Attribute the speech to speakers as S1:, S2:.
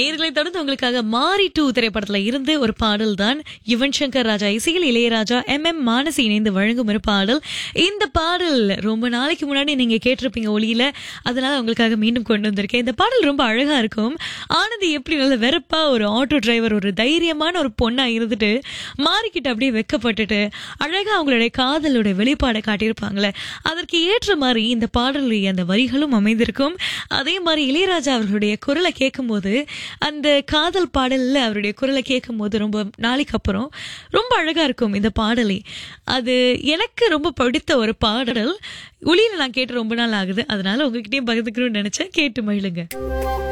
S1: நேர்களை தொடர்ந்து உங்களுக்காக மாரி டூ திரைப்படத்துல இருந்து ஒரு பாடல் தான் யுவன் சங்கர் ராஜா இசையில் இளையராஜா எம் எம் மானசி இணைந்து வழங்கும் ஒரு பாடல் இந்த பாடல் ரொம்ப நாளைக்கு முன்னாடி நீங்க கேட்டிருப்பீங்க ஒளியில அதனால உங்களுக்காக மீண்டும் கொண்டு வந்திருக்கேன் இந்த பாடல் ரொம்ப அழகா இருக்கும் ஆனந்தி எப்படி நல்ல வெறுப்பா ஒரு ஆட்டோ டிரைவர் ஒரு தைரியமான ஒரு பொண்ணா இருந்துட்டு மாறிக்கிட்டு அப்படியே வெக்கப்பட்டுட்டு அழகா அவங்களுடைய காதலுடைய வெளிப்பாடை காட்டியிருப்பாங்களே அதற்கு ஏற்ற மாதிரி இந்த பாடலுடைய அந்த வரிகளும் அமைந்திருக்கும் அதே மாதிரி இளையராஜா அவர்களுடைய குரலை கேட்கும்போது அந்த காதல் பாடல்ல அவருடைய குரலை கேட்கும்போது ரொம்ப நாளைக்கு அப்புறம் ரொம்ப அழகா இருக்கும் இந்த பாடலே அது எனக்கு ரொம்ப பிடித்த ஒரு பாடல் ஒளியில நான் கேட்டு ரொம்ப நாள் ஆகுது அதனால உங்ககிட்டயும் பகிர்ந்துக்கணும்னு நினைச்சேன் கேட்டு மகிழுங்க